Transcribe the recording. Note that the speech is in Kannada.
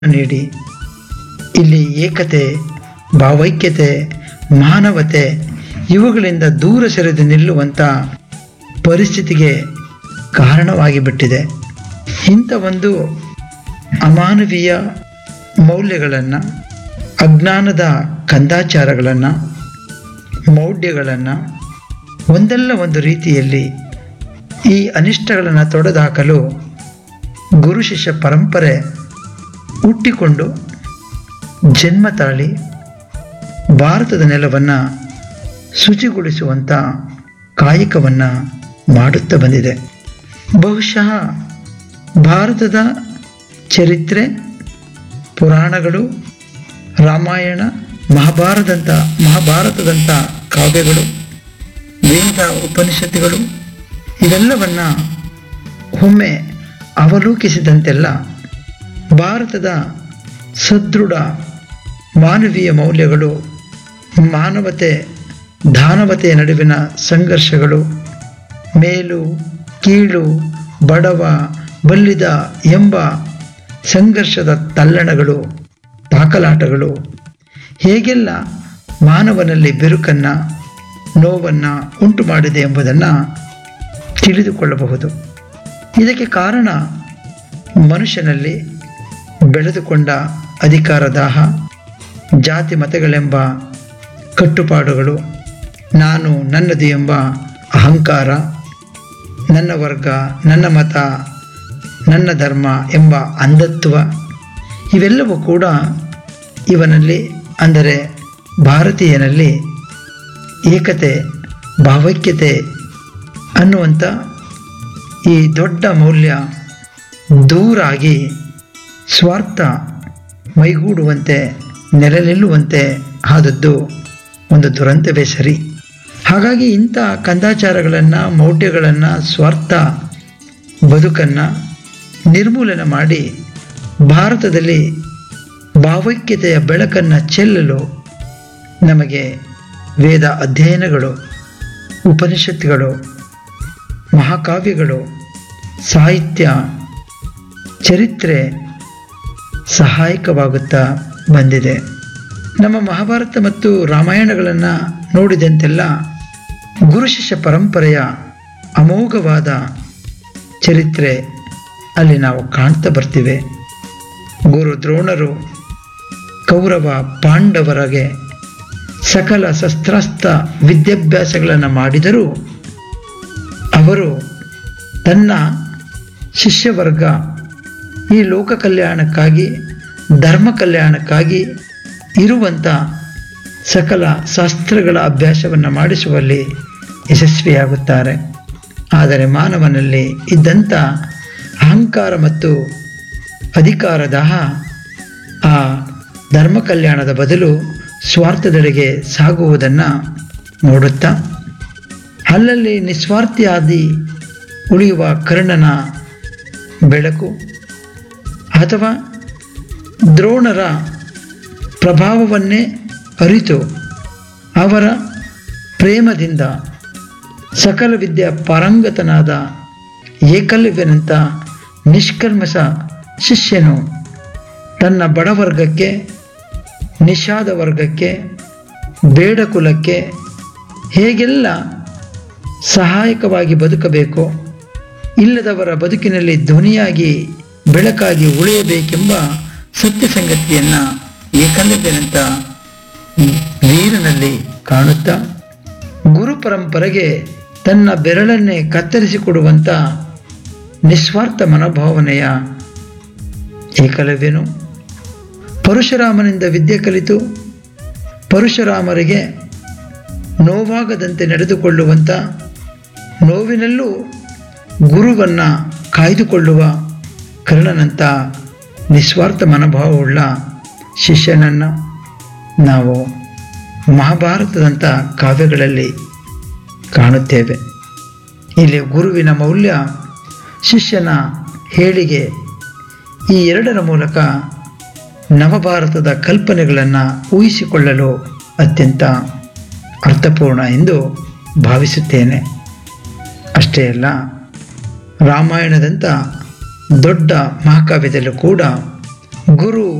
ನೀಡಿ ಇಲ್ಲಿ ಏಕತೆ ಭಾವೈಕ್ಯತೆ ಮಾನವತೆ ಇವುಗಳಿಂದ ದೂರ ಸರಿದು ನಿಲ್ಲುವಂಥ ಪರಿಸ್ಥಿತಿಗೆ ಕಾರಣವಾಗಿ ಬಿಟ್ಟಿದೆ ಇಂಥ ಒಂದು ಅಮಾನವೀಯ ಮೌಲ್ಯಗಳನ್ನು ಅಜ್ಞಾನದ ಕಂದಾಚಾರಗಳನ್ನು ಮೌಢ್ಯಗಳನ್ನು ಒಂದಲ್ಲ ಒಂದು ರೀತಿಯಲ್ಲಿ ಈ ಅನಿಷ್ಟಗಳನ್ನು ತೊಡೆದುಹಾಕಲು ಗುರು ಶಿಷ್ಯ ಪರಂಪರೆ ಹುಟ್ಟಿಕೊಂಡು ಜನ್ಮ ತಾಳಿ ಭಾರತದ ನೆಲವನ್ನು ಶುಚಿಗೊಳಿಸುವಂಥ ಕಾಯಕವನ್ನು ಮಾಡುತ್ತಾ ಬಂದಿದೆ ಬಹುಶಃ ಭಾರತದ ಚರಿತ್ರೆ ಪುರಾಣಗಳು ರಾಮಾಯಣ ಮಹಾಭಾರತದಂಥ ಮಹಾಭಾರತದಂಥ ಕಾವ್ಯಗಳು ವೇದ ಉಪನಿಷತ್ತುಗಳು ಇವೆಲ್ಲವನ್ನು ಒಮ್ಮೆ ಅವಲೋಕಿಸಿದಂತೆಲ್ಲ ಭಾರತದ ಸದೃಢ ಮಾನವೀಯ ಮೌಲ್ಯಗಳು ಮಾನವತೆ ದಾನವತೆಯ ನಡುವಿನ ಸಂಘರ್ಷಗಳು ಮೇಲು ಕೀಳು ಬಡವ ಬಲ್ಲಿದ ಎಂಬ ಸಂಘರ್ಷದ ತಲ್ಲಣಗಳು ತಾಕಲಾಟಗಳು ಹೇಗೆಲ್ಲ ಮಾನವನಲ್ಲಿ ಬಿರುಕನ್ನು ನೋವನ್ನು ಉಂಟು ಮಾಡಿದೆ ಎಂಬುದನ್ನು ತಿಳಿದುಕೊಳ್ಳಬಹುದು ಇದಕ್ಕೆ ಕಾರಣ ಮನುಷ್ಯನಲ್ಲಿ ಬೆಳೆದುಕೊಂಡ ಅಧಿಕಾರದಾಹ ಜಾತಿ ಮತಗಳೆಂಬ ಕಟ್ಟುಪಾಡುಗಳು ನಾನು ನನ್ನದು ಎಂಬ ಅಹಂಕಾರ ನನ್ನ ವರ್ಗ ನನ್ನ ಮತ ನನ್ನ ಧರ್ಮ ಎಂಬ ಅಂಧತ್ವ ಇವೆಲ್ಲವೂ ಕೂಡ ಇವನಲ್ಲಿ ಅಂದರೆ ಭಾರತೀಯನಲ್ಲಿ ಏಕತೆ ಭಾವೈಕ್ಯತೆ ಅನ್ನುವಂಥ ಈ ದೊಡ್ಡ ಮೌಲ್ಯ ದೂರಾಗಿ ಸ್ವಾರ್ಥ ಮೈಗೂಡುವಂತೆ ನೆಲೆ ನಿಲ್ಲುವಂತೆ ಆದದ್ದು ಒಂದು ದುರಂತವೇ ಸರಿ ಹಾಗಾಗಿ ಇಂಥ ಕಂದಾಚಾರಗಳನ್ನು ಮೌಢ್ಯಗಳನ್ನು ಸ್ವಾರ್ಥ ಬದುಕನ್ನು ನಿರ್ಮೂಲನೆ ಮಾಡಿ ಭಾರತದಲ್ಲಿ ಭಾವೈಕ್ಯತೆಯ ಬೆಳಕನ್ನು ಚೆಲ್ಲಲು ನಮಗೆ ವೇದ ಅಧ್ಯಯನಗಳು ಉಪನಿಷತ್ತುಗಳು ಮಹಾಕಾವ್ಯಗಳು ಸಾಹಿತ್ಯ ಚರಿತ್ರೆ ಸಹಾಯಕವಾಗುತ್ತಾ ಬಂದಿದೆ ನಮ್ಮ ಮಹಾಭಾರತ ಮತ್ತು ರಾಮಾಯಣಗಳನ್ನು ನೋಡಿದಂತೆಲ್ಲ ಗುರು ಶಿಷ್ಯ ಪರಂಪರೆಯ ಅಮೋಘವಾದ ಚರಿತ್ರೆ ಅಲ್ಲಿ ನಾವು ಕಾಣ್ತಾ ಬರ್ತೀವಿ ಗುರು ದ್ರೋಣರು ಕೌರವ ಪಾಂಡವರಗೆ ಸಕಲ ಶಸ್ತ್ರಾಸ್ತ್ರ ವಿದ್ಯಾಭ್ಯಾಸಗಳನ್ನು ಮಾಡಿದರೂ ಅವರು ತನ್ನ ಶಿಷ್ಯವರ್ಗ ಈ ಲೋಕ ಕಲ್ಯಾಣಕ್ಕಾಗಿ ಧರ್ಮ ಕಲ್ಯಾಣಕ್ಕಾಗಿ ಇರುವಂಥ ಸಕಲ ಶಾಸ್ತ್ರಗಳ ಅಭ್ಯಾಸವನ್ನು ಮಾಡಿಸುವಲ್ಲಿ ಯಶಸ್ವಿಯಾಗುತ್ತಾರೆ ಆದರೆ ಮಾನವನಲ್ಲಿ ಇದ್ದಂಥ ಅಹಂಕಾರ ಮತ್ತು ಅಧಿಕಾರದಾಹ ಆ ಧರ್ಮ ಕಲ್ಯಾಣದ ಬದಲು ಸ್ವಾರ್ಥದೆಡೆಗೆ ಸಾಗುವುದನ್ನು ನೋಡುತ್ತಾ ಅಲ್ಲಲ್ಲಿ ನಿಸ್ವಾರ್ಥಿಯಾದಿ ಉಳಿಯುವ ಕರ್ಣನ ಬೆಳಕು ಅಥವಾ ದ್ರೋಣರ ಪ್ರಭಾವವನ್ನೇ ಅರಿತು ಅವರ ಪ್ರೇಮದಿಂದ ಸಕಲ ವಿದ್ಯಾ ಪಾರಂಗತನಾದ ಏಕಲವ್ಯನಂಥ ನಿಷ್ಕರ್ಮಸ ಶಿಷ್ಯನು ತನ್ನ ಬಡವರ್ಗಕ್ಕೆ ನಿಷಾದ ವರ್ಗಕ್ಕೆ ಬೇಡ ಕುಲಕ್ಕೆ ಹೇಗೆಲ್ಲ ಸಹಾಯಕವಾಗಿ ಬದುಕಬೇಕೋ ಇಲ್ಲದವರ ಬದುಕಿನಲ್ಲಿ ಧ್ವನಿಯಾಗಿ ಬೆಳಕಾಗಿ ಉಳಿಯಬೇಕೆಂಬ ಸತ್ಯ ಸಂಗತಿಯನ್ನು ಏಕಲವ್ಯನಂತ ವೀರನಲ್ಲಿ ಕಾಣುತ್ತಾ ಗುರು ಪರಂಪರೆಗೆ ತನ್ನ ಬೆರಳನ್ನೇ ಕತ್ತರಿಸಿಕೊಡುವಂಥ ನಿಸ್ವಾರ್ಥ ಮನೋಭಾವನೆಯ ಏಕಲವ್ಯನು ಪರಶುರಾಮನಿಂದ ವಿದ್ಯೆ ಕಲಿತು ಪರಶುರಾಮರಿಗೆ ನೋವಾಗದಂತೆ ನಡೆದುಕೊಳ್ಳುವಂಥ ನೋವಿನಲ್ಲೂ ಗುರುವನ್ನು ಕಾಯ್ದುಕೊಳ್ಳುವ ಕರ್ಣನಂಥ ನಿಸ್ವಾರ್ಥ ಮನೋಭಾವವುಳ್ಳ ಶಿಷ್ಯನನ್ನು ನಾವು ಮಹಾಭಾರತದಂಥ ಕಾವ್ಯಗಳಲ್ಲಿ ಕಾಣುತ್ತೇವೆ ಇಲ್ಲಿ ಗುರುವಿನ ಮೌಲ್ಯ ಶಿಷ್ಯನ ಹೇಳಿಗೆ ಈ ಎರಡರ ಮೂಲಕ ನವಭಾರತದ ಕಲ್ಪನೆಗಳನ್ನು ಊಹಿಸಿಕೊಳ್ಳಲು ಅತ್ಯಂತ ಅರ್ಥಪೂರ್ಣ ಎಂದು ಭಾವಿಸುತ್ತೇನೆ ಅಷ್ಟೇ ಅಲ್ಲ ರಾಮಾಯಣದಂಥ ದೊಡ್ಡ ಮಹಾಕಾವ್ಯದಲ್ಲೂ ಕೂಡ ಗುರು